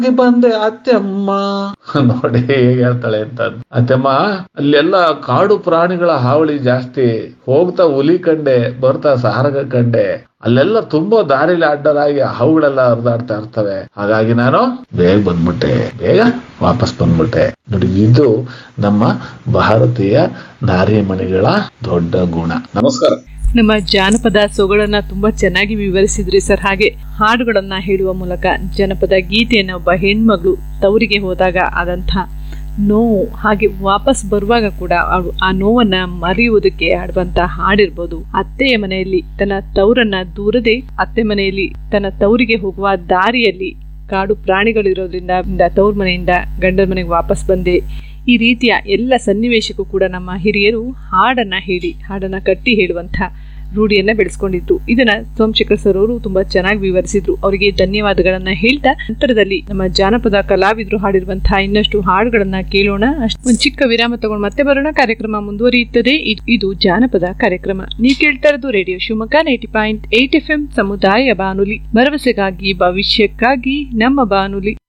ಬಂದೆ ಅತ್ತೆಮ್ಮ ನೋಡಿ ಹೇಗೆ ಹೇಳ್ತಾಳೆ ಅಂತ ಅತ್ತೆಮ್ಮ ಅಲ್ಲೆಲ್ಲ ಕಾಡು ಪ್ರಾಣಿಗಳ ಹಾವಳಿ ಜಾಸ್ತಿ ಹೋಗ್ತಾ ಹುಲಿ ಕಂಡೆ ಬರ್ತಾ ಸಾರಗ ಕಂಡೆ ಅಲ್ಲೆಲ್ಲ ತುಂಬಾ ದಾರಿಲಿ ಅಡ್ಡಲಾಗಿ ಹಾವುಗಳೆಲ್ಲ ಹರಿದಾಡ್ತಾ ಇರ್ತವೆ ಹಾಗಾಗಿ ನಾನು ಬೇಗ ಬಂದ್ಬಿಟ್ಟೆ ಬೇಗ ವಾಪಸ್ ಬಂದ್ಬಿಟ್ಟೆ ನೋಡಿ ಇದು ನಮ್ಮ ಭಾರತೀಯ ನಾರಿಮಣಿಗಳ ದೊಡ್ಡ ಗುಣ ನಮಸ್ಕಾರ ನಮ್ಮ ಜಾನಪದ ಸೊಗಡನ್ನ ತುಂಬಾ ಚೆನ್ನಾಗಿ ವಿವರಿಸಿದ್ರಿ ಸರ್ ಹಾಗೆ ಹಾಡುಗಳನ್ನ ಹೇಳುವ ಮೂಲಕ ಜನಪದ ಗೀತೆಯನ್ನ ಒಬ್ಬ ಹೆಣ್ಮಗಳು ತವರಿಗೆ ಹೋದಾಗ ಆದಂಥ ನೋವು ಹಾಗೆ ವಾಪಸ್ ಬರುವಾಗ ಕೂಡ ಅವ್ರು ಆ ನೋವನ್ನ ಮರೆಯುವುದಕ್ಕೆ ಆಡುವಂತ ಹಾಡಿರ್ಬೋದು ಅತ್ತೆಯ ಮನೆಯಲ್ಲಿ ತನ್ನ ತವರನ್ನ ದೂರದೆ ಅತ್ತೆ ಮನೆಯಲ್ಲಿ ತನ್ನ ತವರಿಗೆ ಹೋಗುವ ದಾರಿಯಲ್ಲಿ ಕಾಡು ಪ್ರಾಣಿಗಳಿರೋದ್ರಿಂದ ತವ್ರ ಮನೆಯಿಂದ ಗಂಡನ ಮನೆಗೆ ವಾಪಸ್ ಬಂದೆ ಈ ರೀತಿಯ ಎಲ್ಲ ಸನ್ನಿವೇಶಕ್ಕೂ ಕೂಡ ನಮ್ಮ ಹಿರಿಯರು ಹಾಡನ್ನ ಹೇಳಿ ಹಾಡನ್ನ ಕಟ್ಟಿ ಹೇಳುವಂತ ರೂಢಿಯನ್ನ ಬೆಳೆಸ್ಕೊಂಡಿದ್ರು ಇದನ್ನ ಸೋಮಶೇಖರ್ ಸರ್ ಅವರು ತುಂಬಾ ಚೆನ್ನಾಗಿ ವಿವರಿಸಿದ್ರು ಅವರಿಗೆ ಧನ್ಯವಾದಗಳನ್ನ ಹೇಳ್ತಾ ನಂತರದಲ್ಲಿ ನಮ್ಮ ಜಾನಪದ ಕಲಾವಿದರು ಹಾಡಿರುವಂತಹ ಇನ್ನಷ್ಟು ಹಾಡುಗಳನ್ನ ಕೇಳೋಣ ಅಷ್ಟ್- ಒಂದ್ ಚಿಕ್ಕ ವಿರಾಮ ತಗೊಂಡು ಮತ್ತೆ ಬರೋಣ ಕಾರ್ಯಕ್ರಮ ಮುಂದುವರಿಯುತ್ತದೆ ಇದ್- ಇದು ಜಾನಪದ ಕಾರ್ಯಕ್ರಮ ನೀವು ಕೇಳ್ತಾ ಇರೋದು radio Shivamogga ninety point eight F M ಸಮುದಾಯ ಬಾನುಲಿ ಭರವಸೆಗಾಗಿ ಭವಿಷ್ಯಕ್ಕಾಗಿ ನಮ್ಮ ಬಾನುಲಿ